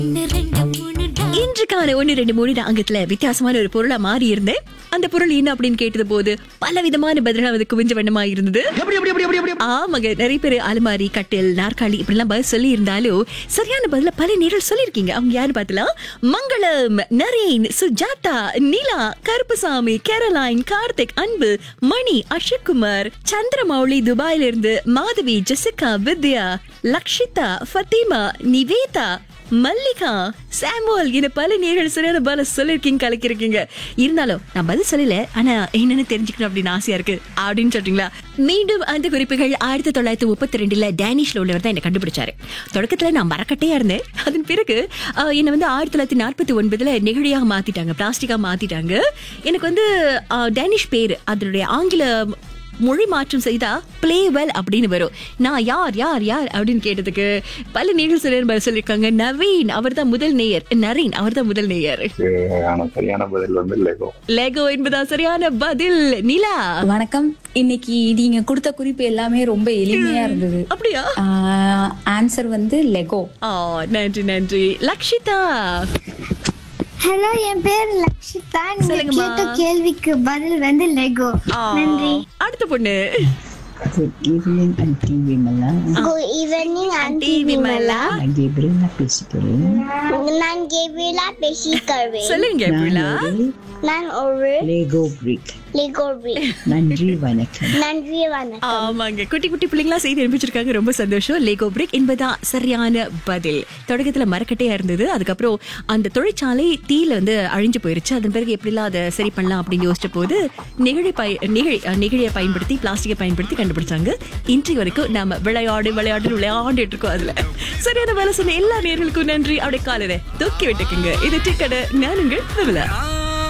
இன்றுக்கான ஒன்னு ரெண்டு மூணு அங்கத்துல வித்தியாசமான ஒரு பொருளா மாறி இருந்தேன் அந்த பொருள் என்ன அப்படின்னு கேட்டது போது பல விதமான பதிலா அது குவிஞ்ச வண்ணமா இருந்தது ஆமாங்க நிறைய பேர் அலுமாரி கட்டில் நாற்காலி இப்படிலாம் பதில் சொல்லி இருந்தாலும் சரியான பதில பல நேரில் சொல்லியிருக்கீங்க அவங்க யாரு பார்த்தலாம் மங்களம் நரேன் சுஜாதா நிலா கருப்புசாமி கேரளைன் கார்த்திக் அன்பு மணி அஷக்குமார் சந்திரமௌலி துபாயில இருந்து மாதவி ஜெசிகா வித்யா லக்ஷிதா ஃபத்திமா நிவேதா மல்லிகா சாமுவல் என பல நேர்கள் சரியான பதில சொல்லிருக்கீங்க கலக்கிருக்கீங்க இருந்தாலும் நான் பதில் சொல்லல ஆனா என்னன்னு தெரிஞ்சுக்கணும் அப்படின்னு ஆசையா இருக்கு அப்படின்னு சொல்றீங்களா மீண்டும் அந்த குறிப்புகள் ஆயிரத்தி தொள்ளாயிரத்தி முப்பத்தி ரெண்டுல டேனிஷ்ல உள்ளவர் தான் என்ன கண்டுபிடிச்சாரு தொடக்கத்துல நான் மரக்கட்டையா இருந்தேன் அதன் பிறகு ஆஹ், என்னை வந்து ஆயிரத்தி தொள்ளாயிரத்தி நாற்பத்தி ஒன்பதுல நெகிழியாக மாத்திட்டாங்க பிளாஸ்டிக்கா மாத்திட்டாங்க எனக்கு வந்து ஆஹ், டேனிஷ் பேரு அதனுடைய ஆங்கில மொழி மாற்றம் செய்தா பிளே வெல் அப்படின்னு வரும் நான் யார் யார் யார் அப்படின்னு கேட்டதுக்கு பல நேர்கள் சிலர் பதில் சொல்லியிருக்காங்க நவீன் அவர் தான் முதல் நேயர் நரீன் அவர் தான் முதல் நேயர் ஆனா சரியான பதில் வந்து லெகோ லெகோ என்பதா சரியான பதில் நிலா வணக்கம் இன்னைக்கு நீங்க கொடுத்த குறிப்பு எல்லாமே ரொம்ப எளிமையா இருந்தது அப்படியா ஆன்சர் வந்து லெகோ ஆ நன்றி நன்றி லக்ஷிதா ஹலோ என் பேர் லக்ஷிதா நீங்க சொல்லுங்கம்மா. கேட்ட கேள்விக்கு பதில் வந்து லெகோ ஆ, நன்றி அடுத்த பொண்ணு Good evening, Auntie Vimala. Good evening auntie Vimala நான் கேப்ரியலா பேசிக்கிறேன் நான் கேபிலா பேசிக்கிறேன் சொல்லுங்க பிள்ளா நான் ஒரு நான் ஒரு லெகோ பிரிக் லெகோ நன்றி வணக்கம் நன்றி வணக்கம் ஆமாங்க குட்டி குட்டி பிள்ளைங்களா செய்தி அனுப்பிச்சிருக்காங்க ரொம்ப சந்தோஷம் லேகோ பிரேக் என்பதான் சரியான பதில் தொடக்கத்துல மரக்கட்டையா இருந்தது அதுக்கப்புறம் அந்த தொழிற்சாலை தீயில வந்து அழிஞ்சு போயிருச்சு அதன் பிறகு எப்படிலாம் அதை சரி பண்ணலாம் அப்படின்னு யோசிச்ச போது நெகிழி பய நெகிழி அஹ், நெகிழியை பயன்படுத்தி பிளாஸ்டிக்கை பயன்படுத்தி கண்டுபிடிச்சாங்க இன்றைய வரைக்கும் நாம விளையாடு விளையாடு விளையாண்டுட்டு இருக்கோம் அதுல சரியான வேலை சொன்ன எல்லா நேர்களுக்கும் நன்றி அப்படியே காலையில தூக்கி விட்டுக்குங்க இது டிக்கெட் நானுங்கள் விமலா